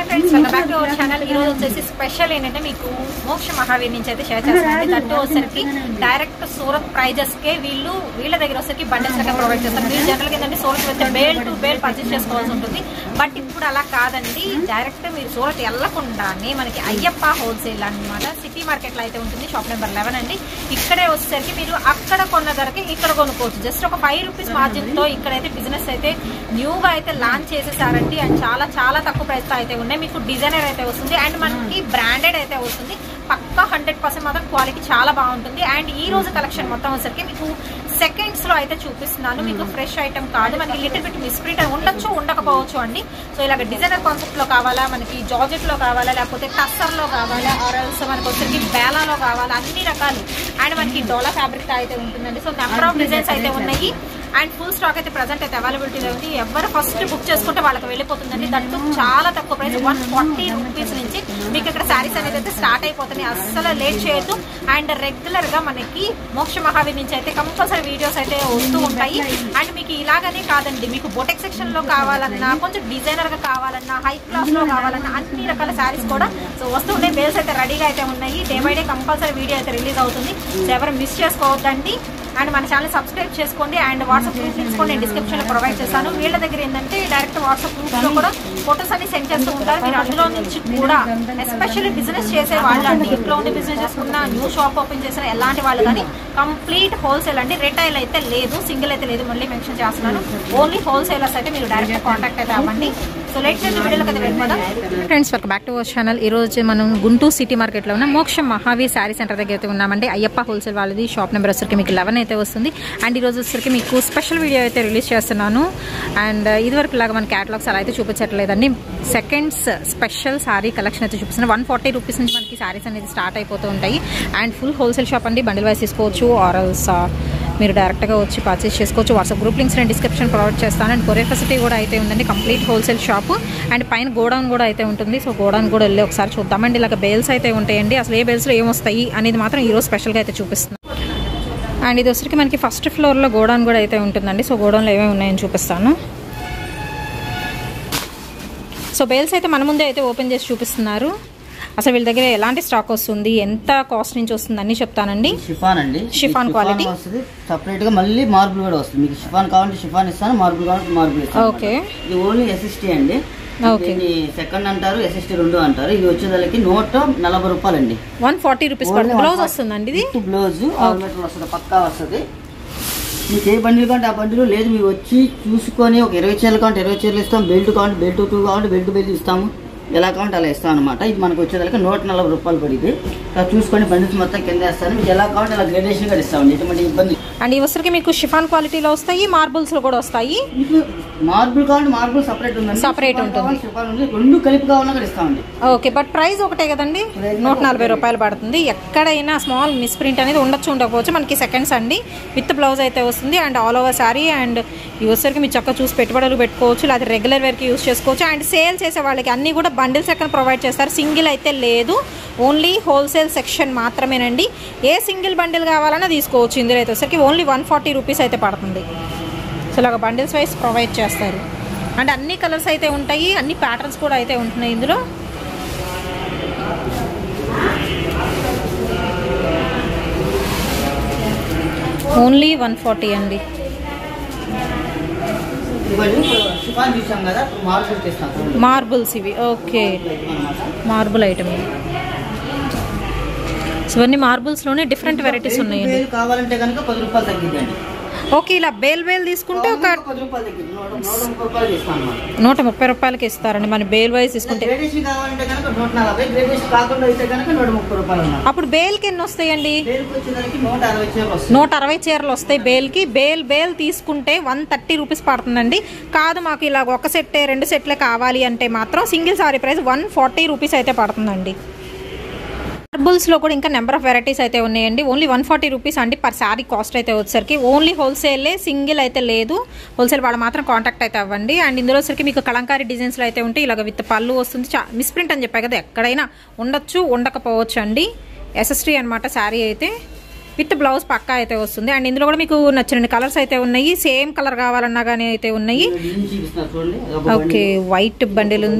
Friends welcome back to our channel ఈ రోజు వచ్చేసి స్పెషల్ ఏంటంటే మీకు మోక్ష మహావీర్ నుంచి అయితే షేర్ చేస్తానండి దట్టు వచ్చేసరికి డైరెక్ట్ సూరత్ ప్రైజెస్ కే వీళ్ళు వీళ్ళ దగ్గర వచ్చేసరికి బండెస్ లెక్క ప్రొవైడ్ చేస్తారు మీరు జనరల్ గా ఏంటంటే సూరత్ వెళ్తే బేల్ టు బేల్ పర్చేస్ చేసుకోవాల్సి ఉంటుంది బట్ ఇప్పుడు అలా కాదండి డైరెక్ట్ మీరు సూరత్ వెళ్లకుండానే మనకి అయ్యప్ప హోల్సేల్ అన్నమాట సిటీ మార్కెట్ లో అయితే ఉంటుంది షాప్ నెంబర్ లెవెన్ అండి ఇక్కడే వచ్చేసరికి మీరు అక్కడ కొన్న ధరకి ఇక్కడ కొనుక్కోవచ్చు జస్ట్ ఒక ఫైవ్ రూపీస్ మార్జిన్ తో ఇక్కడైతే బిజినెస్ అయితే న్యూగా అయితే లాంచ్ చేసేసారండి అండ్ చాలా చాలా తక్కువ ప్రైస్ తో అయితే ఉన్నాయి మీకు డిజైనర్ అయితే వస్తుంది అండ్ మనకి బ్రాండెడ్ అయితే వస్తుంది పక్కా హండ్రెడ్ పర్సెంట్ మాత్రం క్వాలిటీ చాలా బాగుంటుంది అండ్ ఈ రోజు కలెక్షన్ మొత్తం వచ్చరికి మీకు సెకండ్స్ లో అయితే చూపిస్తున్నాను మీకు ఫ్రెష్ ఐటమ్ కాదు మనకి లిటిల్ బిట్ మిస్ప్రింట్ ఉండొచ్చు ఉండకపోవచ్చు అండి సో ఇలాగ డిజైనర్ కాన్సెప్ట్ లో కావాలా మనకి జార్జెట్ లో కావాలా లేకపోతే టస్సర్ లో కావాలా ఆర్ఎల్స్ మనకి వచ్చరికి బేలాలో కావాలా అన్ని రకాలు అండ్ మనకి డోలా ఫ్యాబ్రిక్ అయితే ఉంటుందండి సో నెంబర్ ఆఫ్ డిజైన్స్ అయితే ఉన్నాయి అండ్ ఫుల్ స్టాక్ అయితే ప్రజెంట్ అయితే అవైలబిలిటీలో ఉంది ఎవరు ఫస్ట్ బుక్ చేసుకుంటే వాళ్ళకి వెళ్ళిపోతుందండి దట్టు చాలా తక్కువ ప్రైస్ వన్ ఫార్టీ రూపీస్ నుంచి మీకు ఇక్కడ శారీస్ అనేది అయితే స్టార్ట్ అయిపోతున్నాయి అస్సలు లేట్ చేయొద్దు అండ్ రెగ్యులర్ గా మనకి మోక్ష మహావీర్ నుంచి అయితే కంపల్సరీ వీడియోస్ అయితే వస్తూ ఉంటాయి అండ్ మీకు ఇలాగనే కాదండి మీకు బొటెక్ సెక్షన్ లో కావాలన్నా కొంచెం డిజైనర్ గా కావాలన్నా హై క్లాస్ లో కావాలన్నా అన్ని రకాల శారీస్ కూడా సో వస్తుంటాయి బేల్స్ అయితే రెడీగా అయితే ఉన్నాయి day by day compulsory video అయితే రిలీజ్ అవుతుంది సో ఎవరు మిస్ చేసుకోవద్దండి అండ్ మన ఛానల్ సబ్స్క్రైబ్ చేసుకోండి అండ్ వాట్సాప్ గ్రూప్ లింక్స్ కూడా నేను డిస్క్రిప్షన్ లో ప్రొవైడ్ చేస్తాను వీళ్ళ దగ్గర ఏంటంటే డైరెక్ట్ వాట్సాప్ గ్రూప్ లో కూడా ఫొటోస్ అన్ని సెండ్ చేస్తూ ఉంటారు మీరు అందులో నుంచి కూడా ఎస్పెషల్లీ బిజినెస్ చేసే వాళ్ళు అండి ఇంట్లో ఉండి బిజినెస్ చేసుకున్న న్యూ షాప్ ఓపెన్ చేసిన ఎలాంటి వాళ్ళు కానీ కంప్లీట్ హోల్సేల్ అండి రిటైల్ అయితే లేదు సింగిల్ అయితే లేదు మళ్ళీ మెన్షన్ చేస్తున్నాను ఓన్లీ హోల్సేలర్స్ అయితే మీరు డైరెక్ట్ కాంటాక్ట్ అయితే అవ్వండి సో లెట్ చేసి వీడియోలోకి అయితే వెళ్ళిపోదాం friends welcome back to our channel ఈ రోజు మనం గుంటూరు సిటీ మార్కెట్ లో ఉన్న మోక్ష మహావీర్ శారీ సెంటర్ దగ్గర అయితే ఉన్నామండి అయ్యప్ప హోల్సేల్ వాళ్ళది షాప్ నెంబర్ వచ్చరికి మీకు లెవెన్ అయితే వస్తుంది అండ్ ఈ రోజు వచ్చరికి మీకు స్పెషల్ వీడియో అయితే రిలీజ్ చేస్తున్నాను అండ్ ఇదివరకు లాగా మన క్యాటలాగ్స్ అలా అయితే చూపించట్లేదండి సెకండ్స్ స్పెషల్ శారీ కలెక్షన్ అయితే చూపిస్తున్నాను వన్ ఫార్టీ రూపీస్ నుంచి మనకి శారీస్ అనేది స్టార్ట్ అయిపోతూ ఉంటాయి అండ్ ఫుల్ హోల్సేల్ షాప్ అండి బండిల్ వైస్ తీసుకోవచ్చు ఆరల్స్ మీరు డైరెక్ట్గా వచ్చి పర్చేస్ చేసుకోవచ్చు వాట్సాప్ గ్రూప్ లింక్స్ నేను డిస్క్రిప్షన్ ప్రొవైడ్ చేస్తాను అండ్ కొరియర్ ఫెసిలిటీ కూడా అయితే ఉందండి కంప్లీట్ హోల్సేల్ షాప్ అండ్ పైన గోడౌన్ కూడా అయితే ఉంటుంది సో గోడౌన్ కూడా వెళ్ళి ఒకసారి చూద్దామండి ఇలాగ బేల్స్ అయితే ఉంటాయండి అసలు ఏ బేల్స్లో ఏమొస్తాయి అనేది మాత్రం ఈరోజు స్పెషల్గా అయితే చూపిస్తున్నాను అండ్ ఇది వచ్చరికి మనకి ఫస్ట్ ఫ్లోర్లో గోడౌన్ కూడా అయితే ఉంటుందండి సో గోడౌన్లో ఏమేమి ఉన్నాయని చూపిస్తాను సో బేల్స్ అయితే మన ముందే అయితే ఓపెన్ చేసి చూపిస్తున్నారు అసలు వీళ్ళ దగ్గర ఎలాంటి స్టాక్ వస్తుంది ఎంత కాస్ట్ నుంచి వస్తుంది అన్ని చెప్తానండి షిఫాన్ అండి షిఫాన్ మీకు quality. వస్తుంది సపరేట్ గా మళ్ళీ మార్బుల్ కూడా వస్తుంది మీకు షిఫాన్ కావాలంటే షిఫాన్ ఇస్తాను మార్బుల్ కావాలంటే మార్బుల్ ఇస్తాను ఓకే. అన్నమాట. ఇది ఓన్లీ ఎస్ఎస్టీ అండి ఓకే. దీన్ని సెకండ్ అంటారు ఎస్ఎస్టీ రెండు అంటారు ఇది వచ్చేదానికి నూట నలభై రూపాయలు అండి వన్ ఫార్టీ రూపీస్ పడుతుంది బ్లౌజ్ వస్తుందండి ఇది బ్లౌజ్ ఆరు మీటర్లు వస్తుంది పక్కా వస్తుంది మీకు ఏ బండిలు కావాలంటే ఆ బండిలో లేదు మీరు వచ్చి చూసుకొని ఒక ఇరవై చీరలు కావాలంటే ఇరవై చీరలు ఇస్తాం బెల్ట్ కావాలంటే బెల్ట్ టూ కావాలంటే బెల్ట్ బెల్ట్ ఇస్తాము ఎలా కావాలంటే అలా ఇస్తాం అనమాట ఇది మనకు వచ్చేదానికి నూట నలభై రూపాయలు పడింది ఇలా చూసుకొని బండిల్స్ మొత్తం కింద వేస్తాను మీకు ఎలా కావాలంటే అలా గ్రేడేషన్ కూడా ఇస్తామండి ఎటువంటి ఇబ్బంది అండ్ ఈ వస్తువుకి మీకు షిఫాన్ క్వాలిటీలో వస్తాయి మార్బుల్స్ లో కూడా వస్తాయి మీకు మార్బుల్ కావాలంటే మార్బుల్ సపరేట్ ఉందండి Separate షిఫాన్ ఉంటుంది. కావాలంటే షిఫాన్ ఉంది రెండు కలిపి కావాలన్నా కూడా ఇస్తామండి ఓకే బట్ ప్రైస్ ఒకటే కదండి నూట నలభై రూపాయలు పడుతుంది ఎక్కడైనా స్మాల్ మిస్ ప్రింట్ అనేది ఉండొచ్చు ఉండకపోవచ్చు మనకి సెకండ్స్ అండి విత్ బ్లౌజ్ అయితే వస్తుంది and all over sari and ఈ వచ్చరికి మీరు చక్కగా చూసి పెట్టుబడులు పెట్టుకోవచ్చు లేదా రెగ్యులర్ వేర్కి యూస్ చేసుకోవచ్చు అండ్ సేల్ చేసే వాళ్ళకి అన్ని కూడా బండిల్స్ ఎక్కడ ప్రొవైడ్ చేస్తారు సింగిల్ అయితే లేదు ఓన్లీ హోల్సేల్ సెక్షన్ మాత్రమేనండి ఏ సింగిల్ బండిల్ కావాలన్నా తీసుకోవచ్చు ఇందులో అయితే వచ్చరికి ఓన్లీ వన్ ఫార్టీ రూపీస్ అయితే పడుతుంది సో ఇలాగ బండిల్స్ వైస్ ప్రొవైడ్ చేస్తారు అండ్ అన్ని కలర్స్ అయితే ఉంటాయి అన్ని ప్యాటర్న్స్ కూడా అయితే ఉంటున్నాయి ఇందులో ఓన్లీ వన్ ఫార్టీ అండి ఇవ్వండి షిఫాన్ చూసాం కదా మార్బుల్ ఇస్తాం చూడండి. మార్బుల్స్ ఇవి ఓకే అన్నమాట. మార్బుల్ ఐటమ్ సో ఇవన్నీ మార్బుల్స్లోనే డిఫరెంట్ వెరైటీస్ ఉన్నాయండి వేలు కావాలంటే కనుక పది రూపాయలు తగ్గిద్దండి ఓకే ఇలా బేల్ బేల్ తీసుకుంటే ఒక పది రూపాయలు తగ్గిద్ది నూట నూట ముప్పై రూపాయలకి ఇస్తాం అన్నమాట నూట ముప్పై రూపాయలకి ఇస్తారండి మన బేల్ వైజ్ తీసుకుంటే గ్రేడేషన్ కావాలంటే కనుక నూట నలభై గ్రేడేషన్ కాకుండా అయితే కనుక నూట ముప్పై రూపాయలు అన్నమాట అప్పుడు బేల్కి ఎన్ని వస్తాయండి వేలుకి వచ్చేదానికి నూట అరవై చీరలు వస్తాయి నూట అరవై చీరలు వస్తాయి బేల్కి బేల్ బేల్ తీసుకుంటే వన్ థర్టీ రూపీస్ పడుతుందండి కాదు మాకు ఇలా ఒక సెట్టే రెండు సెట్లే కావాలి అంటే మాత్రం single sari price one forty rupees అయితే పడుతుందండి మార్బుల్స్లో కూడా ఇంకా నెంబర్ ఆఫ్ వెరైటీస్ అయితే ఉన్నాయండి ఓన్లీ వన్ ఫార్టీ రూపీస్ అండి పర్ శారీ కాస్ట్ అయితే వచ్చేసరికి ఓన్లీ హోల్సేలే సింగిల్ అయితే లేదు హోల్సేల్ వాళ్ళు మాత్రం కాంటాక్ట్ అయితే అవ్వండి అండ్ ఇందులో వచ్చరికి మీకు కలంకారీ డిజైన్స్లో అయితే ఉంటే ఇలాగ విత్ పళ్ళు వస్తుంది చా మిస్ప్రింట్ అని చెప్పాయి కదా ఎక్కడైనా ఉండొచ్చు ఉండకపోవచ్చు అండి ఎస్ఎస్టీ అనమాట శారీ అయితే విత్ బ్లౌజ్ పక్కా అయితే వస్తుంది అండ్ ఇందులో కూడా మీకు నచ్చిన కలర్స్ అయితే ఉన్నాయి సేమ్ కలర్ కావాలన్నా కానీ అయితే ఉన్నాయి డిజైన్ చూపిస్తున్నారు చూడండి అదొక ఓకే వైట్ బండిల్ ఉంది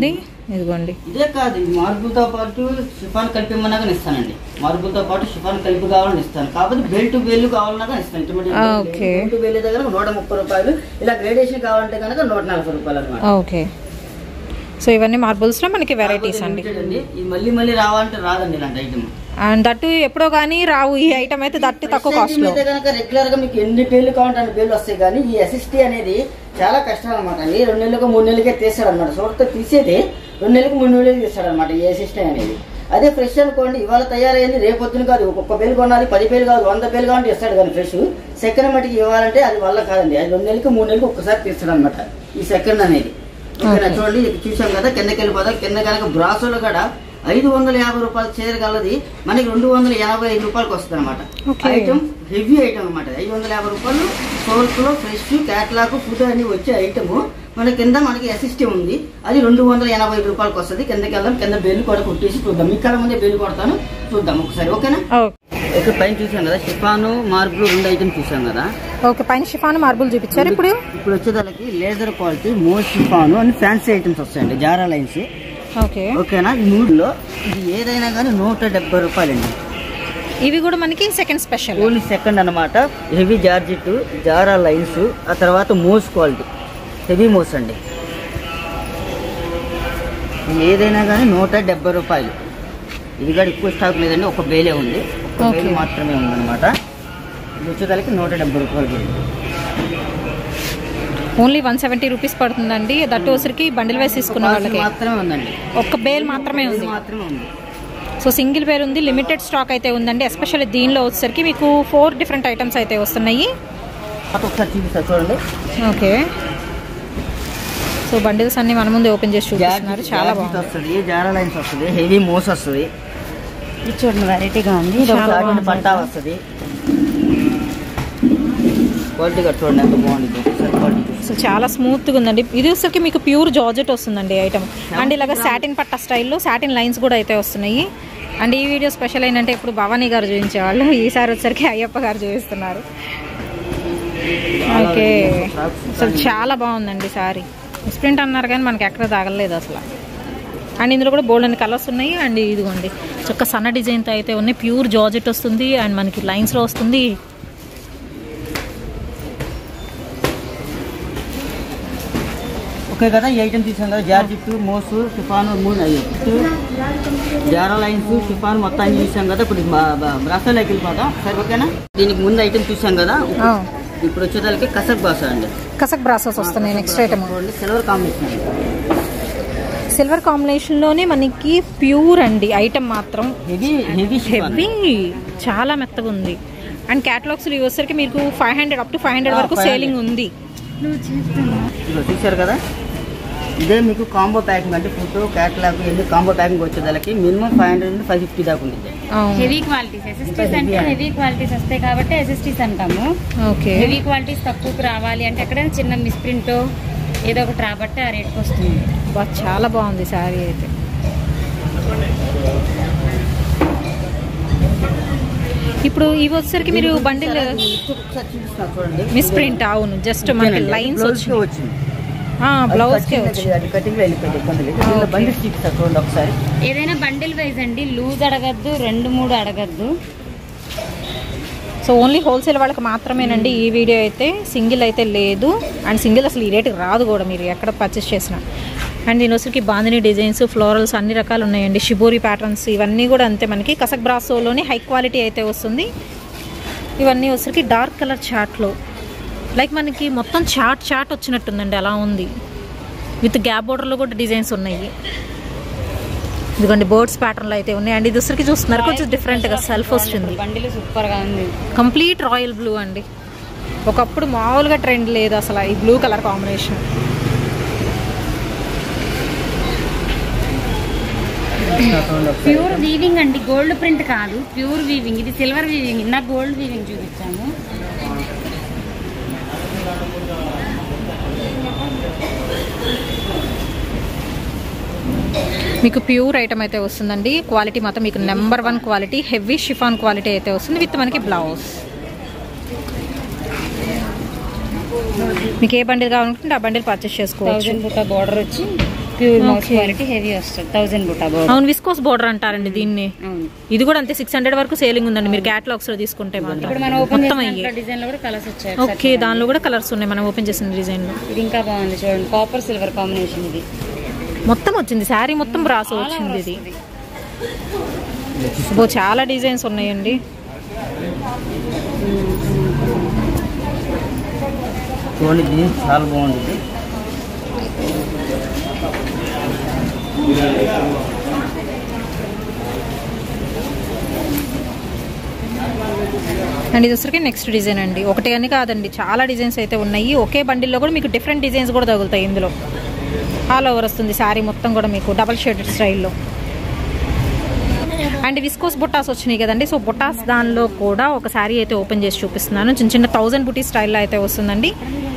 ఇదిగోండి ఇదే కాదు ఈ మార్బుల్తో పాటు షిఫాన్ కలిపి ఇమ్మన్నా కానీ ఇస్తానండి మార్బుల్తో పాటు షిఫాన్ కలిపి కావాలని ఇస్తాను కాకపోతే బెల్ట్ బెల్లు కావాలన్నా కానీ ఇస్తాను ఇంటర్మీడియట్ ఆ, ఓకే. బెల్ట్ బెల్లు దగ్గర నూట ముప్పై రూపాయలు ఇలా గ్రేడేషన్ కావాలంటే కనుక నూట నలభై రూపాయలు అనమాట ఓకే సో ఇవన్నీ మార్బుల్స్లో మనకి వెరైటీస్ అండి అండి ఇది మళ్ళీ మళ్ళీ రావాలంటే రాదండి ఇలాంటి ఐటమ్ అండ్ దట్టు ఎప్పుడో కానీ రావు ఈ ఐటమ్ అయితే దట్టు తక్కువ కాస్ట్లో అయితే కనుక రెగ్యులర్ గా మీకు ఎన్ని పేర్లు కావాలంటే అన్ని పేర్లు వస్తాయి కానీ ఈ ఎస్ఎస్టీ అనేది చాలా కష్టం అనమాట అండి రెండు నెలలకు మూడు నెలలకే తీస్తాడు అనమాట చూడతో తీసేది రెండు నెలలకు మూడు నెలలకి తీస్తాడు అనమాట ఈ ఎస్ఎస్టీ అనేది అదే ఫ్రెష్ అనుకోండి ఇవాళ తయారైంది రేపు పొద్దున కాదు ఒక్కొక్క పేరు కొనాలి పది పేరు కాదు వంద పేరు కావాలంటే ఇస్తాడు కానీ ఫ్రెష్ సెకండ్ మటుకి ఇవ్వాలంటే అది వల్ల కాదండి అది రెండు నెలలకు మూడు నెలలకు ఒక్కసారి తీస్తాడు అనమాట ఈ సెకండ్ అనేది ఓకేనా Okay. చూడండి ఇది చూసాం కదా కిందకి వెళ్ళిపోతాం కింద కనుక బ్రాసోలో కూడా ఐదు వందల యాభై రూపాయలు చేయగలది మనకి రెండు వందల ఎనభై ఐదు రూపాయలకి వస్తుంది అనమాట Okay. ఐటమ్ హెవీ ఐటమ్ అనమాట ఐదు వందల యాభై రూపాయలు సోల్స్ లో ఫ్రెష్ క్యాట్లాగ్ ఫుడ్ అన్ని వచ్చే ఐటమ్ మన కింద మనకి అసిస్టీ ఉంది అది రెండు వందల ఎనభై ఐదు రూపాయలకి వస్తుంది కిందకి వెళ్దాం కింద బెల్లు కూడా కుట్టేసి చూద్దాం మీ కళ్ళ ముందే బెల్లు కొడతాను చూద్దాం ఒకసారి ఓకేనా ఓకే పైన చూసాం కదా షిఫాను మార్బుల్ రెండు ఐటమ్ చూసాం కదా ఓకే పైన షిఫాన్ మార్బుల్ చూపించారు ఇప్పుడు ఇప్పుడు వచ్చేదానికి లేజర్ క్వాలిటీ మోస్ట్ షిఫాను అని ఫ్యాన్సీ ఐటమ్స్ వస్తాయండి జారా లైన్స్ ఓకే ఓకేనా ఈ మూడులో ఇది ఏదైనా కానీ నూట డెబ్బై రూపాయలండి ఇవి కూడా మనకి సెకండ్ స్పెషల్ ఓన్లీ సెకండ్ అన్నమాట హెవీ జార్జెట్ జారా లైన్స్ ఆ తర్వాత మోస్ క్వాలిటీ హెవీ మోస్ అండి ఇది ఏదైనా కానీ నూట డెబ్బై రూపాయలు ఇది కూడా ఎక్కువ స్టాక్ లేదండి ఒక బేలే ఉంది ఒక బేలు Okay. మాత్రమే ఉందన్నమాట ఇది వచ్చేదానికి నూట డెబ్బై రూపాయలు bale. Only one seventy rupees పడుతుందండి దట్టు వచ్చరికి బండిల్ వైస్ తీసుకున్న ఒక వాళ్ళకి మాత్రమే ఉందండి ఒక్క బేల్ మాత్రమే బేలు ఉంది మాత్రమే ఉంది సో సింగిల్ బేర్ ఉంది లిమిటెడ్ స్టాక్ అయితే ఉందండి ఎస్పెషల్లీ దీనిలో వచ్చేసరికి మీకు ఫోర్ డిఫరెంట్ ఐటమ్స్ అయితే వస్తున్నాయి అటు ఒకసారి చూపిస్తా చూడండి ఓకే సో బండిల్స్ అన్ని మన ముందు ఓపెన్ చేసి చూపిస్తున్నారు జార్జెట్ చాలా జార్జెట్ బాగుంది వస్తుంది జారా లైన్స్ వస్తుంది హెవీ మోస్ వస్తుంది ఇది చూడండి వెరైటీగా ఉంది ఇది ఒక చాలా సాటిన్ బాగుంది. పట్టా వస్తుంది క్వాలిటీ కూడా చూడండి ఎంత బాగుంది ఒకసారి క్వాలిటీ చూసి. అసలు చాలా స్మూత్ గా ఉందండి ఇది వచ్చరికి మీకు ప్యూర్ జార్జెట్ వస్తుందండి ఐటమ్ అండ్ ఇలాగ సాటిన్ పట్ట స్టైల్లో సాటిన్ లైన్స్ కూడా అయితే వస్తున్నాయి అండ్ ఈ వీడియో స్పెషల్ ఏంటంటే ఇప్పుడు భవానీ గారు చూపించేవాళ్ళు ఈసారి వచ్చరికి అయ్యప్ప గారు చూపిస్తున్నారు ఓకే అసలు చాలా బాగుందండి సారీ ప్రింట్ అన్నారు కానీ మనకి ఎక్కడ తగలలేదు అసలు అండ్ ఇందులో కూడా బోల్డ్ అన్ని కలర్స్ ఉన్నాయి అండ్ ఇదిగోండి చక్క సన్న డిజైన్తో అయితే ఉన్నాయి ప్యూర్ జార్జెట్ వస్తుంది అండ్ మనకి లైన్స్లో వస్తుంది ఓకే కదా ఈ ఐటమ్ తీసాం కదా జార్జిట్ మోసు షిఫాన్ మూడు అయ్యి జారా లైన్స్ షిఫాన్ మొత్తం అన్ని చూసాం కదా ఇప్పుడు బ్రాసోలోకి వెళ్ళిపోతాం సరే ఓకేనా దీనికి ముందు ఐటమ్ చూసాం కదా ఆ. ఇప్పుడు వచ్చేదానికి కసక్ బాస అండి కసక్ బ్రాసెస్ వస్తున్నాయి నెక్స్ట్ ఐటమ్ చూడండి సిల్వర్ కాంబినేషన్ అండి సిల్వర్ కాంబినేషన్లోనే మనకి ప్యూర్ అండి ఐటమ్ మాత్రం హెవీ హెవీ హెవీ చాలా మెత్తగా ఉంది అండ్ క్యాటలాగ్స్ ఇవి వచ్చేసరికి మీకు five hundred up to five hundred ఆ, వరకు 500. సేలింగ్ ఉంది ఇదిగో చూశారు కదా ఇదే మీకు కాంబో ప్యాకింగ్ అంటే ఫుడ్ క్యాటలాగ్ ఎన్ని కాంబో ప్యాకింగ్ వచ్చేదానికి మినిమం ఫైవ్ హండ్రెడ్ నుండి ఫైవ్ ఫిఫ్టీ దాకా ఉంది హెవీ క్వాలిటీస్ ఎస్ఎస్టీస్ అంటే హెవీ క్వాలిటీస్ వస్తాయి కాబట్టి ఎస్ఎస్టీస్ అంటాము ఓకే హెవీ క్వాలిటీస్ తక్కువకి రావాలి అంటే అక్కడ చిన్న మిస్ప్రింట్ ఏదో ఒకటి రాబట్టి ఆ రేట్కి వస్తుంది చాలా బాగుంది శారీ అయితే ఇప్పుడు ఇవి వచ్చేసరికి మీరు బండిల్ ఒకసారి చూపిస్తున్నా చూడండి మిస్ ప్రింట్ అవును జస్ట్ మనకి లైన్స్ బ్లౌజ్ కి వచ్చి వచ్చింది బ్లౌజ్ కే అది వచ్చి కటింగ్ అది కటింగ్ లో వెళ్ళిపోయింది ఇబ్బంది లేదు దీనిలో Okay. బండి చూపిస్తా చూడండి ఒకసారి ఏదైనా బండిల్ వైజ్ అండి లూజ్ అడగద్దు రెండు మూడు అడగద్దు సో ఓన్లీ హోల్సేల్ వాళ్ళకి మాత్రమేనండి ఈ వీడియో అయితే సింగిల్ అయితే లేదు అండ్ సింగిల్ అసలు ఈ రేటుకి రాదు కూడా మీరు ఎక్కడ పర్చేస్ చేసినా అండ్ దీని వచ్చరికి బాందిని డిజైన్స్ ఫ్లోరల్స్ అన్ని రకాలు ఉన్నాయండి షిబోరి ప్యాటర్న్స్ ఇవన్నీ కూడా అంతే మనకి కసక్ బ్రాసోలోనే హై క్వాలిటీ అయితే వస్తుంది ఇవన్నీ వచ్చరికి డార్క్ కలర్ చాట్లో లైక్ మనకి మొత్తం చాట్ చాట్ వచ్చినట్టుందండి అలా ఉంది విత్ గ్యాప్ బోర్డర్లో కూడా డిజైన్స్ ఉన్నాయి ఇదిగోండి బర్డ్స్ ప్యాటర్న్లో అయితే ఉన్నాయి అండ్ ఇది వచ్చరికి చూస్తున్నారు కొంచెం డిఫరెంట్గా సెల్ఫ్ వచ్చింది బండిల్ సూపర్ గా ఉంది కంప్లీట్ రాయల్ బ్లూ అండి ఒకప్పుడు మామూలుగా ట్రెండ్ లేదు అసలు ఈ బ్లూ కలర్ కాంబినేషన్ చూడండి ఒకసారి. ప్యూర్ వీవింగ్ అండి గోల్డ్ ప్రింట్ కాదు ప్యూర్ వీవింగ్ ఇది సిల్వర్ వీవింగ్ ఇందాక గోల్డ్ వీవింగ్ చూపించాము మీకు ప్యూర్ ఐటమ్ అయితే వస్తుందండి క్వాలిటీ మాత్రం మీకు number one quality heavy chiffon quality అయితే వస్తుంది విత్ మనకి బ్లౌజ్ మీకు ఏ బండిల్ కావాలనుకుంటే ఆ బండిల్ పర్చేస్ చేసుకోవచ్చు థౌజండ్ బుట్ట బార్డర్ వచ్చి ప్యూర్ మౌస్ Okay. క్వాలిటీ హెవీ వస్తుంది థౌసండ్ బుటా బోర్డర్ అవును విస్కోస్ బోర్డర్ అంటారండి దీన్ని అవును ఇది కూడా అంతే సిక్స్ హండ్రెడ్ వరకు సేలింగ్ ఉందండి మీరు క్యాటలాగ్స్ లో తీసుకుంటే మాత్రం ఇప్పుడు మనం ఓపెన్ మొత్తం చేసిన అయ్యే డిజైన్ లో కూడా కలర్స్ వచ్చాయి ఓకే ఒకసారి దానిలో కూడా కలర్స్ ఉన్నాయి మనం ఓపెన్ చేసిన డిజైన్ లో ఇది ఇంకా బాగుంది చూడండి కాపర్ సిల్వర్ కాంబినేషన్ ఇది మొత్తం వచ్చింది శారీ మొత్తం బ్రాసో చాలా వచ్చింది ఇది వస్తుంది. బో చాలా డిజైన్స్ ఉన్నాయండి చూడండి ఇది చాలా బాగుంటుంది అండ్ ఇది వచ్చరికి నెక్స్ట్ డిజైన్ అండి ఒకటి అని కాదండి చాలా డిజైన్స్ అయితే ఉన్నాయి ఒకే బండిల్లో కూడా మీకు డిఫరెంట్ డిజైన్స్ కూడా తగులుతాయి ఇందులో ఆల్ ఓవర్ వస్తుంది శారీ మొత్తం కూడా మీకు డబల్ షేడెడ్ స్టైల్లో అండ్ విస్కోస్ బుట్టాస్ వచ్చినాయి కదండి సో బుట్టాస్ దానిలో కూడా ఒక శారీ అయితే ఓపెన్ చేసి చూపిస్తున్నాను చిన్న చిన్న థౌజండ్ బుటీ స్టైల్లో అయితే వస్తుందండి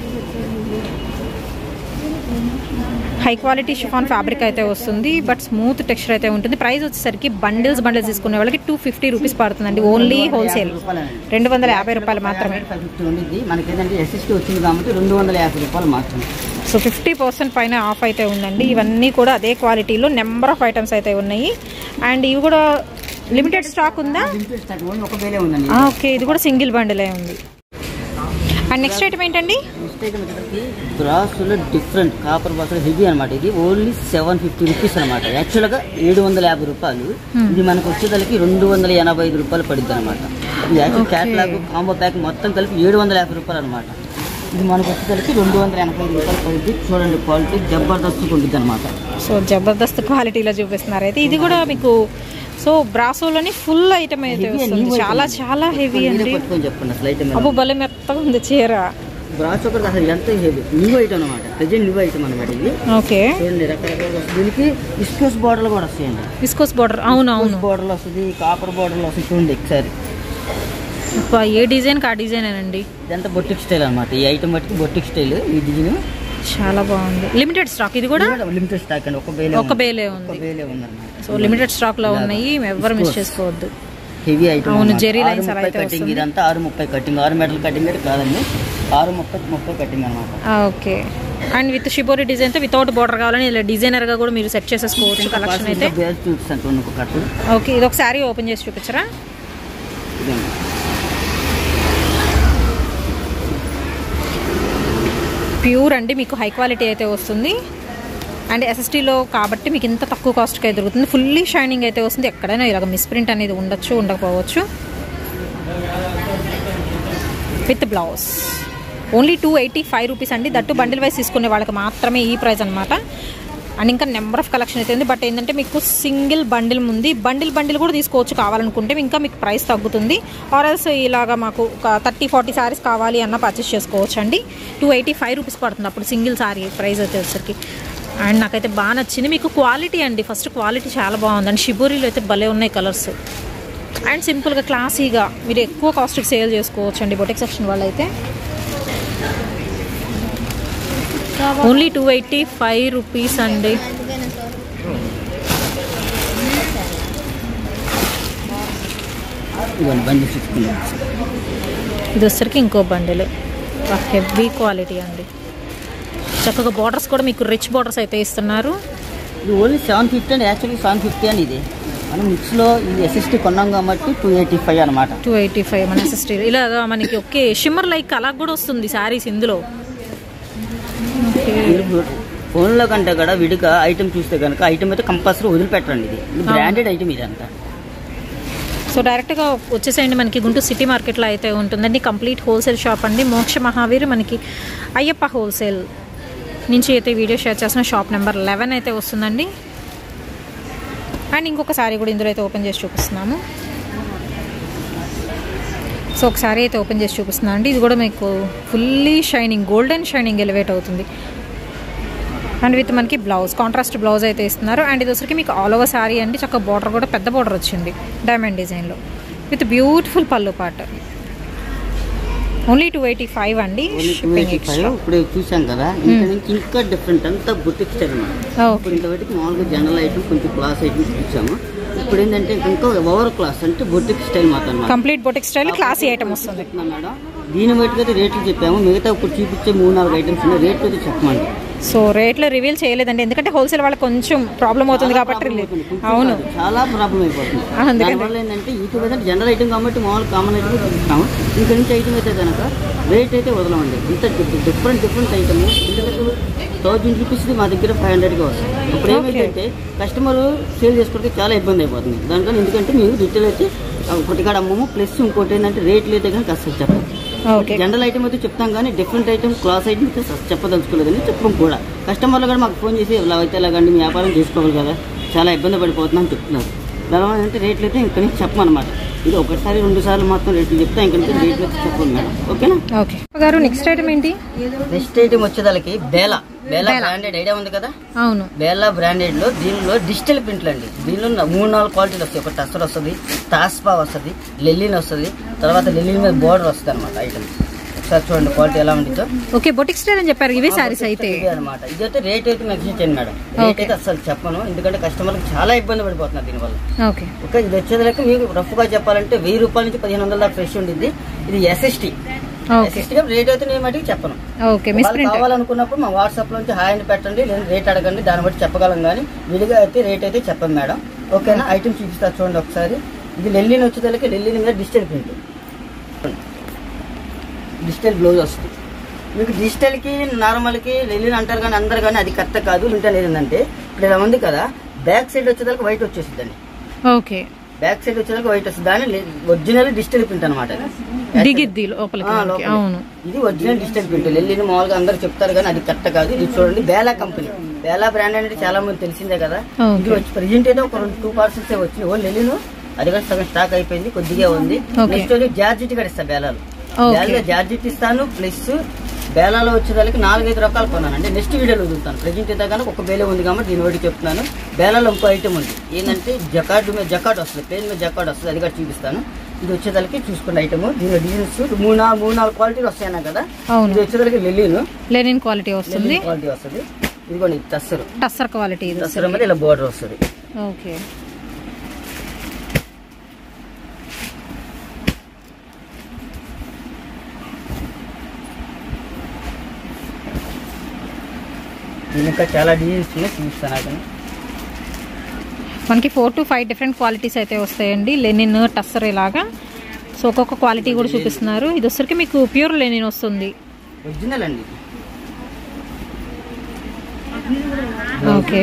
హై క్వాలిటీ షిఫాన్ ఫ్యాబ్రిక్ అయితే వస్తుంది బట్ స్మూత్ టెక్స్చర్ అయితే ఉంటుంది ప్రైస్ వచ్చేసరికి బండిల్స్ బండిల్స్ తీసుకునే వాళ్ళకి టూ ఫిఫ్టీ రూపీస్ పడుతుందండి ఓన్లీ హోల్సేల్ రెండు వందల యాభై రూపాయలు మాత్రమే ఫైవ్ ఫిఫ్టీ ఉండిద్ది మనకి ఏంటంటే ఎస్ఎస్టీ వచ్చింది కాబట్టి రెండు వందల యాభై రూపాయలు మాత్రమే సో ఫిఫ్టీ పర్సెంట్ పైన ఆఫ్ అయితే ఉందండి ఇవన్నీ కూడా అదే క్వాలిటీలో నెంబర్ ఆఫ్ ఐటమ్స్ అయితే ఉన్నాయి అండ్ ఇవి కూడా లిమిటెడ్ స్టాక్ ఉందా లిమిటెడ్ స్టాక్ ఓన్లీ ఒక వేలే ఉందండి ఆ, ఓకే ఇది కూడా సింగిల్ బండిలే ఉంది అండ్ నెక్స్ట్ ఐటమ్ ఏంటండి నెక్స్ట్ ఐటమ్ వచ్చేసరికి బ్రాస్లో డిఫరెంట్ కాపర్ బాస్ హెవీ అనమాట ఇది ఓన్లీ సెవెన్ ఫిఫ్టీ రూపీస్ అనమాట యాక్చువల్గా ఏడు వందల యాభై రూపాయలు ఇది మనకు వచ్చేదానికి రెండు వందల ఎనభై ఐదు రూపాయలు పడుద్ది అనమాట ఇది actual Okay. Catalogue combo pack మొత్తం కలిపి ఏడు వందల యాభై రూపాయలు అనమాట ఇది మనకు వచ్చేసరికి రెండు వందల ఎనభై ఐదు రూపాయలు పడుద్ది చూడండి క్వాలిటీ జబర్దస్త్ ఉంటుంది అనమాట సో జబర్దస్త్ క్వాలిటీలో చూపిస్తున్నారు అయితే ఇది కూడా మీకు సో బ్రాసోలోని ఫుల్ ఐటమ్ అయితే Heavy, వస్తుంది new చాలా item. చాలా హెవీ మీరే అండి పట్టుకొని చెప్పండి అసలు ఐటమ్ అబ్బో భలే మెత్తగా ఉంది చీర బ్రాస్ ఒకటి అసలు ఎంత హెవీ న్యూ ఐటమ్ అనమాట ప్రజెంట్ న్యూ ఐటమ్ అనమాట ఇది ఓకే చూడండి రకరకాల వస్తుంది. దీనికి ఇస్కోస్ బార్డర్లు కూడా వస్తాయండి విస్కోస్ బార్డర్ అవును అవును బోర్డర్లు వస్తుంది కాపర్ బోర్డర్లు వస్తుంది చూడండి ఒకసారి అబ్బా, ఏ డిజైన్ కా డిజైన్ అండి ఇదంతా బొట్టిక్ స్టైల్ అనమాట ఈ ఐటమ్ బట్టి బొట్టిక్ స్టైల్ ఈ డిజైన్ చాలా బాగుంది లిమిటెడ్ స్టాక్ ఇది కూడా లిమిటెడ్ స్టాక్ అండి ఒక బేలే ఒక బేలే ఒక ఉంది బేలే ఉందన్నమాట సో లిమిటెడ్ స్టాక్ లో ఉన్నాయి ఎవరు మిస్ చేసుకోవద్దు హెవీ ఐటమ్ అవును, అన్నమాట. జెరీ ఆరు lines అలా ముప్పై అయితే కటింగ్ వస్తుంది. ఇదంతా ఆరు ముప్పై కటింగ్ ఆరు మీటర్ల కటింగ్ అయితే కాదండి ఆరు ముప్పై ముప్పై కటింగ్ అనమాట okay and with shibori design తో వితౌట్ బార్డర్ కావాలని ఇలా డిజైనర్ గా కూడా మీరు సెట్ చేసేసుకోవచ్చు కలెక్షన్ అయితే బేస్ చూపిస్తాను చూడండి ఒక కట్టు ఓకే ఇది ఒక శారీ ఓపెన్ చేసి చూపించరా ఇదండి ప్యూర్ అండి మీకు హై క్వాలిటీ అయితే వస్తుంది అండ్ ఎస్ఎస్టీలో కాబట్టి మీకు ఇంత తక్కువ కాస్ట్కి అయితే దొరుకుతుంది ఫుల్లీ షైనింగ్ అయితే వస్తుంది ఎక్కడైనా ఇలాగ మిస్ప్రింట్ అనేది ఉండొచ్చు ఉండకపోవచ్చు with blouse only two eighty five rupees అండి దట్టు బండిల్ వైస్ తీసుకునే వాళ్ళకి మాత్రమే ఈ ప్రైస్ అనమాట అండ్ ఇంకా నెంబర్ ఆఫ్ కలెక్షన్ అయితే ఉంది బట్ ఏంటంటే మీకు సింగిల్ బండిల్ ఉంది బండిల్ బండిల్ కూడా తీసుకోవచ్చు కావాలనుకుంటే ఇంకా మీకు ప్రైస్ తగ్గుతుంది ఆర్ఎల్స్ ఇలాగా మాకు ఒక థర్టీ ఫార్టీ సారీస్ కావాలి అన్న పర్చేస్ చేసుకోవచ్చు అండి టూ ఎయిటీ ఫైవ్ రూపీస్ పడుతుంది అప్పుడు సింగిల్ సారీ ప్రైస్ వచ్చేసరికి అండ్ నాకైతే బాగా నచ్చింది మీకు క్వాలిటీ అండి ఫస్ట్ క్వాలిటీ చాలా బాగుంది అండ్ షిబోరీలో అయితే భలే ఉన్నాయి కలర్స్ అండ్ సింపుల్గా క్లాసీగా మీరు ఎక్కువ కాస్ట్కి సేల్ చేసుకోవచ్చు అండి బొటెక్ సెక్షన్ వాళ్ళు అయితే only two eighty five rupees అండి ఇదిగోండి బండి చూసుకున్నాం ఇది వచ్చరికి ఇంకో బండిల్ హెవీ క్వాలిటీ అండి చక్కగా బార్డర్స్ కూడా మీకు రిచ్ బార్డర్స్ అయితే ఇస్తున్నారు ఇది ఓన్లీ సెవెన్ ఫిఫ్టీ అండి యాక్చువల్లీ సెవెన్ ఫిఫ్టీ అని ఇది మనం మిక్స్లో ఇది ఎస్ఎస్టీ కొన్నాం కాబట్టి టూ ఎయిటీ ఫైవ్ అనమాట టూ ఎయిటీ ఫైవ్ మన సిస్టర్ ఇలాగా మనకి ఓకే షిమ్మర్ లైక్ అలా కూడా వస్తుంది శారీస్ ఇందులో ఓకే మీరు ఫోన్లో కంటే కూడా విడిగా ఐటమ్ చూస్తే కనుక ఐటమ్ అయితే కంపల్సరీ వదిలిపెట్టండి ఇది ఇది బ్రాండెడ్ ఐటమ్ ఇది అంతా సో డైరెక్ట్గా వచ్చేసేయండి మనకి గుంటూరు సిటీ మార్కెట్లో అయితే ఉంటుందండి కంప్లీట్ హోల్సేల్ షాప్ అండి మోక్ష మహావీర్ మనకి అయ్యప్ప హోల్సేల్ నుంచి అయితే వీడియో షేర్ చేసిన షాప్ నెంబర్ లెవెన్ అయితే వస్తుందండి అండ్ ఇంకొక సారీ కూడా ఇందులో అయితే ఓపెన్ చేసి చూపిస్తున్నాము సో ఒకసారి అయితే ఓపెన్ చేసి చూపిస్తున్నాను అండి ఇది కూడా మీకు fully shining golden shining elevate అవుతుంది అండ్ విత్ మనకి బ్లౌజ్ కాంట్రాస్ట్ బ్లౌజ్ అయితే ఇస్తున్నారు అండ్ ఇది వచ్చరికి మీకు ఆల్ ఓవర్ సారీ అండి చక్క బార్డర్ కూడా పెద్ద బార్డర్ వచ్చింది డైమండ్ డిజైన్లో విత్ బ్యూటిఫుల్ పళ్ళు పాట ఓన్లీ టూ ఎయిటీ ఫైవ్ అండి only two shipping eighty five extra ఇప్పుడు చూసాం కదా ఇంకా నుంచి ఇంకా డిఫరెంట్ అంతా బుట్టిక్ స్టైల్ అనమాట ఇప్పుడు ఇంతవరకు మామూలుగా జనరల్ ఐటమ్ కొంచెం క్లాస్ ఐటమ్స్ చూసాము ఇప్పుడు ఏంటంటే ఇంకా ఓవర్ క్లాస్ అంటే బొటిక్ స్టైల్ మాట అన్నమాట complete boutique style classy item వస్తుంది చెప్తున్నాం మేడం దీని బయటకు అయితే రేట్లు చెప్పాము మిగతా ఇప్పుడు చూపించే మూడు నాలుగు ఐటమ్స్ ఉన్నాయి రేట్లు అయితే చెప్పమండి సో రేట్లు రివీల్ చేయలేదండి ఎందుకంటే హోల్సేల్ వాళ్ళకి కొంచెం ప్రాబ్లం అవుతుంది చాలా కాబట్టి problem రిలీ- అవుతుంది. కొంచెం అవును కాదు, చాలా ప్రాబ్లం అయిపోతుంది ఆ, అందుకని. దానివల్ల ఏంటంటే యూట్యూబ్ అయితే జనరల్ ఐటమ్ కాబట్టి మామూలు కామన్ ఐటమ్ చూపిస్తాము ఇంకా నుంచి ఐటమ్ అయితే కనుక రేట్ అయితే వదలమండి ఇంత different different item thousand rupees మా దగ్గర ఫైవ్ హండ్రెడ్కి వస్తుంది ఇప్పుడు ఏమైందంటే కస్టమర్ సేల్ చేసుకోవడానికి చాలా ఇబ్బంది అయిపోతుంది దానికని ఎందుకంటే మేము రిటైల్ అయితే ఒకటి కాడ అమ్మము ప్లస్ ఇంకోటి ఏంటంటే రేట్లు అయితే కనుక అసలు చెప్పం ఓకే జనరల్ ఐటమ్ అయితే చెప్తాం కానీ డిఫరెంట్ ఐటమ్ క్లాస్ ఐటమ్ అయితే అసలు చెప్పదలుచుకోలేదని చెప్పం కూడా కస్టమర్లు కూడా మాకు ఫోన్ చేసి ఇలా అయితే ఇలాగండి మీ వ్యాపారం చేసుకోవాలి కదా చాలా ఇబ్బంది పడిపోతున్నాం చెప్తున్నారు దానివల్ల అంటే రేట్లు అయితే ఇంక నుంచి చెప్పమన్నమాట ఇది ఒకసారి రెండు సార్లు మాత్రం రేట్లు చెప్తే ఇంక నుంచి రేట్లు అయితే చెప్పండి మేడం ఓకేనా ఓకే గారు నెక్స్ట్ ఐటమ్ ఏంటి నెక్స్ట్ ఐటమ్ వచ్చేదానికి బేలా బేలా బ్రాండెడ్ ఐడియా ఉంది కదా అవును బేలా బ్రాండెడ్ లో దీనిలో డిజిటల్ ప్రింట్లు అండి దీనిలో నా- మూడు నాలుగు క్వాలిటీలు వస్తాయి ఒక టస్సర్ వస్తుంది టాస్పా వస్తుంది లెల్లిన్ వస్తుంది తర్వాత లెల్లిన్ మీద బోర్డర్ వస్తుంది అనమాట ఐటమ్ ఒకసారి చూడండి క్వాలిటీ ఎలా ఉంటుందో ఓకే బొటిక్ స్టైల్ అని చెప్పారు ఇవే సారీస్ అయితే ఇదే అనమాట ఇదైతే రేట్ అయితే మెన్షన్ చేయండి మేడం రేట్ అయితే అసలు చెప్పను ఎందుకంటే కస్టమర్లకు చాలా ఇబ్బంది పడిపోతున్నారు దీనివల్ల ఓకే ఓకే ఇది వచ్చేదానికి మీకు రఫ్ గా చెప్పాలంటే వెయ్యి రూపాయల నుంచి పదిహేను వందల దాకా ఫ్రెష్ ఉండిద్ది ఇది ఎస్ఎస్టీ ఓకే ఎస్ఎస్టీ రేట్ అయితే నేను మటుకు చెప్పను ఓకే మిస్ వాళ్ళు ప్రింట్ కావాలనుకున్నప్పుడు మా వాట్సాప్ నుంచి హాయ్ అని పెట్టండి లేదా రేట్ అడగండి దాన్ని బట్టి చెప్పగలం కానీ విడిగా అయితే రేట్ అయితే చెప్పం మేడం ఓకేనా ఐటమ్ చూపిస్తా చూడండి ఒకసారి ఇది లెల్లిని వచ్చేదానికి లెల్లిని మీద డిజిటల్ ప్రింట్ డిజిటల్ బ్లౌజ్ వస్తుంది మీకు డిజిటల్కి నార్మల్కి లెల్లిని అంటారు కానీ అందరు కానీ అది కరెక్ట్ కాదు ఇంటర్ ఏంటంటే ఇప్పుడు ఇలా ఉంది కదా బ్యాక్ సైడ్ వచ్చేదానికి వైట్ వచ్చేసిందండి ఓకే బ్యాక్ సైడ్ వచ్చేదానికి వైట్ వస్తుంది దాని ఒరిజినల్ డిజిటల్ ప్రింట్ అనమాట దిగిద్ది లోపలికి ఆ, మనకి. లోపలే. అవును ఇది ఒరిజినల్ డిజిటల్ ప్రింట్ లెల్లిని మామూలుగా అందరూ చెప్తారు కానీ అది కరెక్ట్ కాదు ఇది చూడండి బేలా కంపెనీ బేలా బ్రాండ్ అనేది చాలా మంది తెలిసిందే కదా Okay. ఇది వచ్చి ప్రెజెంట్ అయితే ఒక రెండు టూ పార్సల్స్ వచ్చింది ఓ లెల్లిను అది కూడా సగం స్టాక్ అయిపోయింది కొద్దిగా ఉంది Okay. నెక్స్ట్ వచ్చి జార్జిట్ కూడా ఇస్తా బేలాలు Okay. బేలాలో జార్జిట్ ఇస్తాను ప్లస్ బేలాలో వచ్చేదానికి నాలుగైదు రకాలు కొన్నానండి నెక్స్ట్ వీడియోలో చూస్తాను ప్రజెంట్ అయితే కనుక ఒక బేలే ఉంది కాబట్టి దీని ఒకటి చెప్తున్నాను బేలాలో ఇంకో ఐటమ్ ఉంది ఏంటంటే జకాట్ మీద జకాట్ వస్తుంది ప్లేన్ మీద జకాట్ వస్తుంది అది కూడా చూపిస్తాను ఇది వచ్చేదానికి చూసుకున్న ఐటమ్ దీని డిజైన్స్ మూడు నాలుగు మూడు నాలుగు క్వాలిటీలు వస్తాయన్నా కదా అవును. ఇది వచ్చేదానికి లెల్లిను లెనిన్ క్వాలిటీ వస్తుంది క్వాలిటీ వస్తుంది ఇదిగోండి టస్సరు టస్సర్ క్వాలిటీ ఇది టస్సర్ మీద ఇలా బోర్డర్ వస్తుంది ఓకే దీని ఇంకా చాలా డిజైన్స్ ఉన్నాయి చూపిస్తాను నాకు మనకి four to five different qualities అయితే వస్తాయండి లెనిన్ టస్సర్ ఇలాగా సో ఒక్కొక్క క్వాలిటీ కూడా చూపిస్తున్నారు ఇది వచ్చరికి మీకు ప్యూర్ లెనిన్ వస్తుంది ఒరిజినల్ అండి ఓకే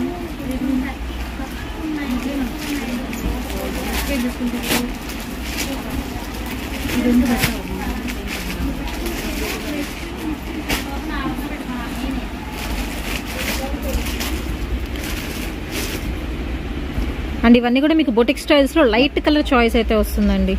అండ్ ఇవన్నీ కూడా మీకు బొటిక్ స్టైల్స్లో లైట్ కలర్ చాయిస్ అయితే వస్తుందండి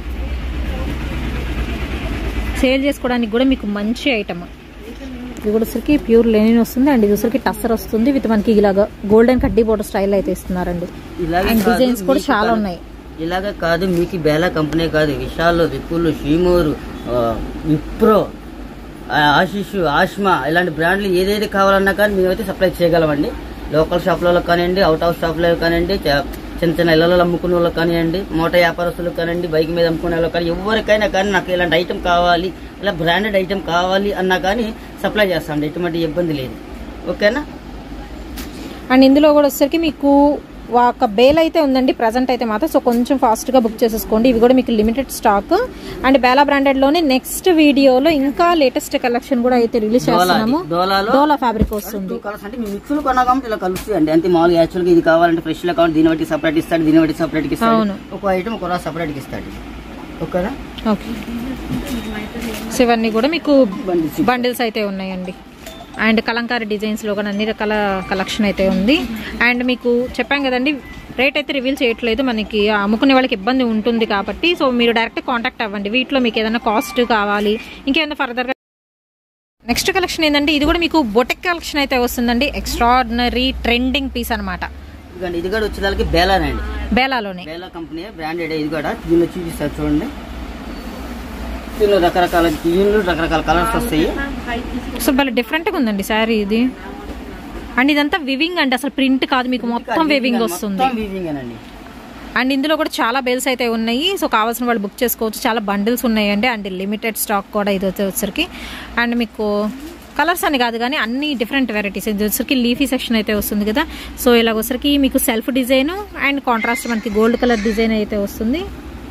సేల్ చేసుకోవడానికి కూడా మీకు మంచి ఐటమ్ ఇది కూడా వచ్చరికి ప్యూర్ లెనిన్ వస్తుంది అండ్ ఇది వచ్చరికి టస్సర్ వస్తుంది విత్ మనకి ఇలాగా గోల్డెన్ కడ్డీ బోర్డర్ స్టైల్ అయితే ఇస్తున్నారండి ఇలాగే అండ్ కాదు, డిజైన్స్ కూడా మీకు చాలా కాదు. ఉన్నాయి ఇలాగ కాదు మీకు బేలా కంపెనీ కాదు విశాల్ విపుల్ షీమూరు ఆ, విప్రో ఆ, ఆశిష్ ఆష్మా ఇలాంటి బ్రాండ్లు ఏదేది కావాలన్నా కానీ మేమైతే సప్లై చేయగలమండి లోకల్ షాప్లలో కానివ్వండి అవుట్ ఆఫ్ షాప్లో కానివ్వండి చ- చిన్న చిన్న ఇళ్లలో అమ్ముకునే వాళ్ళకి కానివ్వండి మూట వ్యాపారస్తులకు కానివ్వండి బైక్ మీద అమ్ముకునే వాళ్ళకి కానీ ఎవరికైనా కానీ నాకు ఇలాంటి ఐటెం కావాలి ఇలా బ్రాండెడ్ ఐటెం కావాలి అన్నా కానీ సప్లై చేస్తామండి ఎటువంటి ఇబ్బంది లేదు ఓకేనా అండ్ ఇందులో కూడా వచ్చేసరికి మీకు ఒక బేల్ అయితే ఉందండి ప్రజెంట్ అయితే మాత్రం సో కొంచెం ఫాస్ట్గా బుక్ చేసేసుకోండి ఇవి కూడా మీకు లిమిటెడ్ స్టాక్ అండ్ బేలా బ్రాండెడ్లోనే నెక్స్ట్ వీడియోలో ఇంకా లేటెస్ట్ కలెక్షన్ కూడా అయితే రిలీజ్ చేస్తున్నాము దోలాలో డోలా ఫ్యాబ్రిక్ వస్తుంది టూ కలర్స్ అంటే మీ మిక్స్లు కొన్నా కాబట్టి ఇలా కలుస్తాయి అండి అంతే మామూలుగా యాక్చువల్ గా ఇది కావాలంటే ఫ్రెష్ లో కావాలి దీని బట్టి సపరేట్ ఇస్తాడు దీని బట్టి సపరేట్ ఇస్తాడు అవును. ఒక ఐటమ్ ఒక రోజు సపరేట్ ఇస్తాడు ఓకేనా ఓకే సో ఇవన్నీ కూడా మీకు బండిల్స్. బండిల్స్ అయితే ఉన్నాయండి అండ్ కలంకారీ డిజైన్స్లో కూడా అన్ని రకాల కలెక్షన్ అయితే ఉంది అండ్ మీకు చెప్పాం కదండి రేట్ అయితే రివీల్ చేయట్లేదు మనకి అమ్ముకునే వాళ్ళకి ఇబ్బంది ఉంటుంది కాబట్టి సో మీరు డైరెక్ట్ కాంటాక్ట్ అవ్వండి వీటిలో మీకు ఏదైనా కాస్ట్ కావాలి ఇంకేమైనా ఫర్దర్గా నెక్స్ట్ కలెక్షన్ ఏంటంటే ఇది కూడా మీకు బొటెక్ కలెక్షన్ అయితే వస్తుందండి ఎక్స్ట్రాడినరీ ట్రెండింగ్ పీస్ అనమాట ఇదిగోండి ఇది కూడా వచ్చేదానికి బేలానండి బేలాలోనే బేలా కంపెనీ బ్రాండెడ్ ఇది కూడా దీనిలో చూపిస్తారు చూడండి దీనిలో రకరకాల దీనిలో రకరకాల కలర్స్ వస్తాయి అసలు భలే డిఫరెంట్గా ఉందండి శారీ ఇది అండ్ ఇదంతా వివింగ్ అండి అసలు ప్రింట్ కాదు మీకు మొత్తం వివింగ్ వస్తుంది మొత్తం వీవింగ్ అండి అండ్ ఇందులో కూడా చాలా బెల్స్ అయితే ఉన్నాయి సో కావాల్సిన వాళ్ళు బుక్ చేసుకోవచ్చు చాలా బండిల్స్ ఉన్నాయండి అండ్ లిమిటెడ్ స్టాక్ కూడా ఇది వచ్చేసరికి అండ్ మీకు కలర్స్ అని కాదు కానీ అన్ని డిఫరెంట్ వెరైటీస్ ఇది వచ్చరికి లీఫీ సెక్షన్ అయితే వస్తుంది కదా సో ఇలా వచ్చరికి మీకు సెల్ఫ్ డిజైన్ అండ్ కాంట్రాస్ట్ మనకి గోల్డ్ కలర్ డిజైన్ అయితే వస్తుంది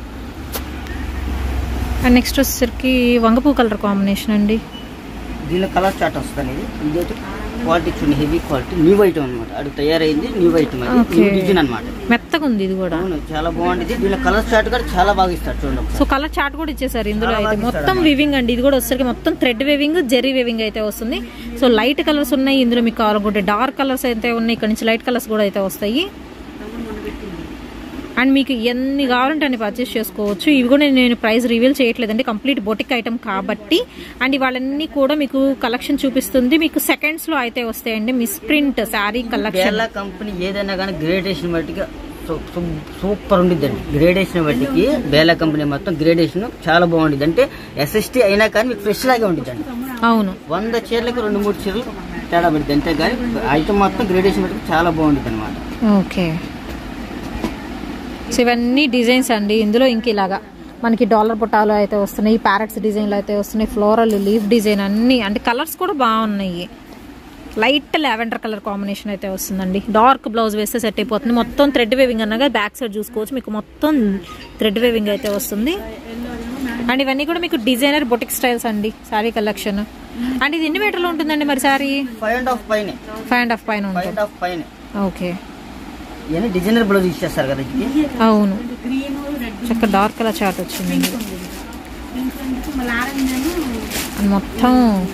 అండ్ నెక్స్ట్ వచ్చేసరికి వంగపూ కలర్ కాంబినేషన్ అండి దీనిలో కలర్ చార్ట్ వస్తుంది ఇది ఇదైతే క్వాలిటీ చూడండి హెవీ క్వాలిటీ న్యూ ఐటమ్ అనమాట అది తయారైంది న్యూ ఐటమ్ అది Okay. న్యూ డిజైన్ అనమాట మెత్తగా ఉంది ఇది కూడా అవును చాలా బాగుంటుంది దీనిలో కలర్ చార్ట్ కూడా చాలా బాగా ఇస్తారు చూడండి ఒకసారి. సో కలర్ చార్ట్ కూడా ఇచ్చేసారు ఇందులో చాలా అయితే బాగా మొత్తం ఇచ్చారు వివింగ్ అండి ఇది కూడా వచ్చేసరికి మొత్తం థ్రెడ్ వేవింగ్ జెరీ వేవింగ్ అయితే వస్తుంది సో లైట్ కలర్స్ ఉన్నాయి ఇందులో మీకు కావాలనుకుంటే డార్క్ కలర్స్ అయితే ఉన్నాయి ఇక్కడ నుంచి లైట్ కలర్స్ కూడా అయితే వస్తాయి అండ్ మీకు ఎన్ని కావాలంటే అన్ని పర్చేస్ చేసుకోవచ్చు ఇవి కూడా నేను ప్రైస్ రివీల్ చేయట్లేదండి కంప్లీట్ బొటిక్ ఐటమ్ కాబట్టి అండ్ ఇవాళన్నీ కూడా మీకు కలెక్షన్ చూపిస్తుంది మీకు సెకండ్స్ లో అయితే వస్తాయండి misprint sari collection Bela company ఏదైనా కానీ గ్రేడేషన్ బట్టిగా సూ- సూ- సూపర్ ఉండిద్దండి గ్రేడేషన్ బట్టికి బేలా కంపెనీ మొత్తం గ్రేడేషన్ చాలా బాగుండిద్ది అంటే ఎస్ఎస్టీ అయినా కానీ మీకు ఫ్రెష్ లాగే ఉండిద్దండి అవును వంద చీరలకు రెండు మూడు చీరలు తేడా పడుతుంది అంతే కానీ ఐటమ్ మొత్తం గ్రేడేషన్ బట్టి చాలా బాగుంటుంది అనమాట ఓకే సో ఇవన్నీ డిజైన్స్ అండి ఇందులో ఇంక ఇలాగా మనకి డాలర్ బుట్టాలు అయితే వస్తున్నాయి ప్యారెట్స్ డిజైన్లు అయితే వస్తున్నాయి ఫ్లోరల్ లీఫ్ డిజైన్ అన్ని అంటే కలర్స్ కూడా బాగున్నాయి లైట్ లావెండర్ కలర్ కాంబినేషన్ అయితే వస్తుందండి డార్క్ బ్లౌజ్ వేస్తే సెట్ అయిపోతుంది మొత్తం థ్రెడ్ వేవింగ్ అన్నగా బ్యాక్ సైడ్ చూసుకోవచ్చు మీకు మొత్తం థ్రెడ్ వేవింగ్ అయితే వస్తుంది అండ్ ఇవన్నీ కూడా మీకు డిజైనర్ బొటిక్ స్టైల్స్ అండి శారీ కలెక్షన్ అండ్ ఇది ఎన్ని మీటర్లు ఉంటుందండి మరి శారీ ఫైవ్ అండ్ హాఫ్ పైన ఫైవ్ అండ్ హాఫ్ పైన ఫైవ్ ఉంటుంది అండ్ హాఫ్ పైన ఓకే ఇవన్నీ డిజైనర్ బ్లౌజ్ ఇచ్చేస్తారు కదా ఇది అవును చక్క డార్క్ కలర్ చార్ట్ వచ్చింది ఇందులో. అండ్ మొత్తం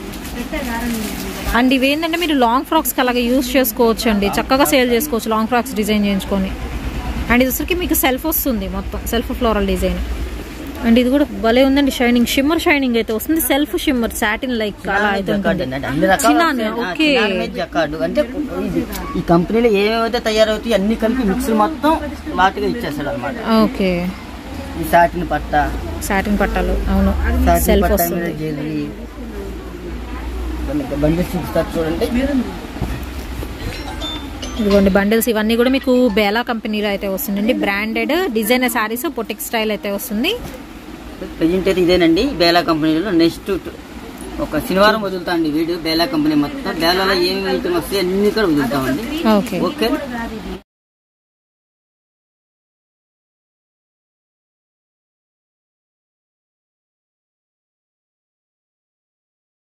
అండ్ ఇవేంటంటే మీరు లాంగ్ ఫ్రాక్స్కి అలాగే యూస్ చేసుకోవచ్చు అండి చక్కగా సేల్ చేసుకోవచ్చు లాంగ్ ఫ్రాక్స్ డిజైన్ చేయించుకొని అండ్ ఇది వచ్చరికి మీకు సెల్ఫ్ వస్తుంది మొత్తం సెల్ఫ్ ఫ్లోరల్ డిజైన్ అండ్ ఇది కూడా భలే ఉందండి షైనింగ్ షిమ్మర్ షైనింగ్ అయితే వస్తుంది సెల్ఫ్ షిమ్మర్ సాటిన్ లైక్ అలా అయితే జకార్డ్ ఉంటుంది అండి అన్ని రకాల చినాన్, ఆ, ఓకే. చినాన్ మీద జకార్డ్ అంటే ఇది ఈ కంపెనీలో ఏమేమైతే తయారవుతాయి అన్ని కలిపి మిక్స్ మొత్తం వాటిగా ఇచ్చేస్తాడు అనమాట ఓకే ఈ సాటిన్ పట్ట సాటిన్ పట్టాలు అవును సాటిన్ సెల్ఫ్ పట్ట మీద వస్తుంది జ్యువెలరీ బండిల్స్ చూపిస్తారు చూడండి ఇదిగోండి బండిల్స్ ఇవన్నీ కూడా మీకు బేలా కంపెనీలో అయితే వస్తుందండి branded designer saris boutique style అయితే వస్తుంది ప్రజెంట్ అయితే ఇదేనండి బేలా కంపెనీలో నెక్స్ట్ ఒక శనివారం వదులుతాండి వీడియో బేలా కంపెనీ మొత్తం బేలాలో ఏమేమి ఐటమ్ వస్తాయి అన్ని కూడా వదులుతామండి ఓకే ఓకే